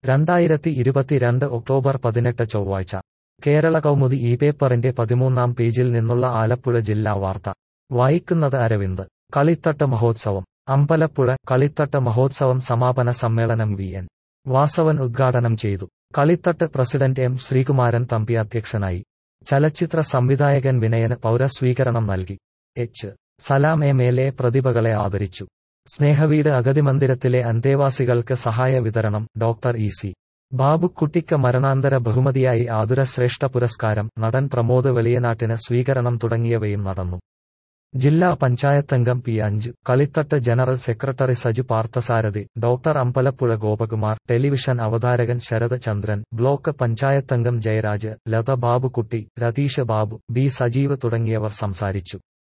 രണ്ടായിരത്തി ഇരുപത്തിരണ്ട് ഒക്ടോബർ പതിനെട്ട് ചൊവ്വാഴ്ച കേരള കൗമുദി ഈ പേപ്പറിന്റെ പതിമൂന്നാം പേജിൽ നിന്നുള്ള ആലപ്പുഴ ജില്ലാ വാർത്ത വായിക്കുന്നത് അരവിന്ദ് കളിത്തട്ട് മഹോത്സവം അമ്പലപ്പുഴ കളിത്തട്ട് മഹോത്സവം സമാപന സമ്മേളനം വി എൻ വാസവൻ ഉദ്ഘാടനം ചെയ്തു കളിത്തട്ട് പ്രസിഡന്റ് എം ശ്രീകുമാരൻ തമ്പി അധ്യക്ഷനായി ചലച്ചിത്ര സംവിധായകൻ വിനയന് പൗരസ്വീകരണം നൽകി H Salam M L A പ്രതിഭകളെ ആദരിച്ചു സ്നേഹവീട് അഗതി മന്ദിരത്തിലെ അന്തേവാസികൾക്ക് സഹായ വിതരണം ഡോക്ടർ ഇ സി ബാബുക്കുട്ടിക്ക് മരണാന്തര ബഹുമതിയായി ആതുര ശ്രേഷ്ഠ പുരസ്കാരം നടൻ പ്രമോദ് വെളിയനാട്ടിന് സ്വീകരണം തുടങ്ങിയവയും നടന്നു ജില്ലാ പഞ്ചായത്തംഗം പി അഞ്ച് Kalithattu general secretary Saju Parthasarathy doctor Ambalappuzha Gopakumar television അവതാരകൻ ശരത് ചന്ദ്രൻ ബ്ലോക്ക് പഞ്ചായത്തംഗം ജയരാജ് ലത ബാബുക്കുട്ടി രതീഷ് ബാബു ബി സജീവ് തുടങ്ങിയവർ സംസാരിച്ചു